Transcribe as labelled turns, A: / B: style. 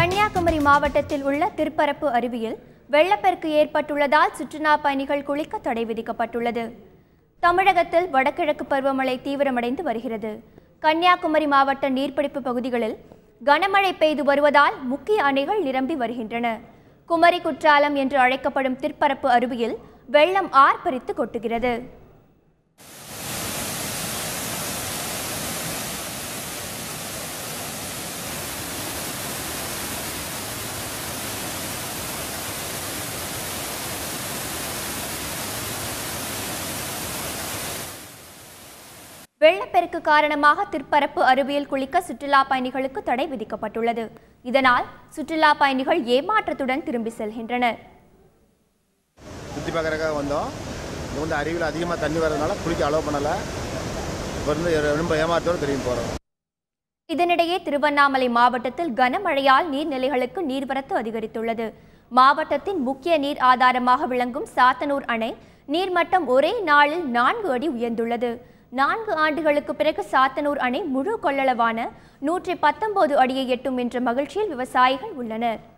A: கன்னியாகுமரி மாவட்டத்தில் உள்ள திருப்பரப்பு அருவியில் வெள்ளப்பெருக்கு ஏற்பட்டுள்ளதால் சுற்றுலா பயணிகள் குளிக்க தடை விதிக்கப்பட்டுள்ளது தமிழகத்தில் வடகிழக்கு பருவமழை தீவிரமடைந்து வருகிறது கன்னியாகுமரி மாவட்ட நீர்பிடிப்பு பகுதிகளில் கனமழை பெய்து வருவதால் முக்கிய அணைகள் நிரம்பி வருகின்றன குமரி குற்றாலம் என்று அழைக்கப்படும் திருப்பரப்பு அருவியில் வெள்ளம் ஆர்ப்பரித்து கொட்டுகிறது வெள்ளப்பெருக்கு காரணமாக திருப்பரப்பு அருவியில் குளிக்க சுற்றுலா பயணிகளுக்கு தடை விதிக்கப்பட்டுள்ளது இதனால் சுற்றுலா பயணிகள் ஏமாற்றத்துடன் திரும்பி செல்கின்றனர்
B: சுற்றி பார்க்குறக்காக வந்தோம் இங்கே வந்து அருவியில் அதிகமாக தண்ணி வர்றதுனால குளிக்க அலோவ் பண்ணலை இப்போ இருந்து ரொம்ப ஏமாற்றத்தோடு திரும்பி போகிறோம்
A: இதனிடையே திருவண்ணாமலை மாவட்டத்தில் கனமழையால் நீர்நிலைகளுக்கு நீர்வரத்து அதிகரித்துள்ளது மாவட்டத்தின் முக்கிய நீர் ஆதாரமாக விளங்கும் சாத்தனூர் அணை நீர்மட்டம் ஒரே நாளில் நான்கு அடி உயர்ந்துள்ளது நான்கு ஆண்டுகளுக்கு பிறகு சாத்தனூர் அணை முழு கொள்ளளவான நூற்றி பத்தொன்பது அடியை எட்டும் என்ற மகிழ்ச்சியில் விவசாயிகள் உள்ளனர்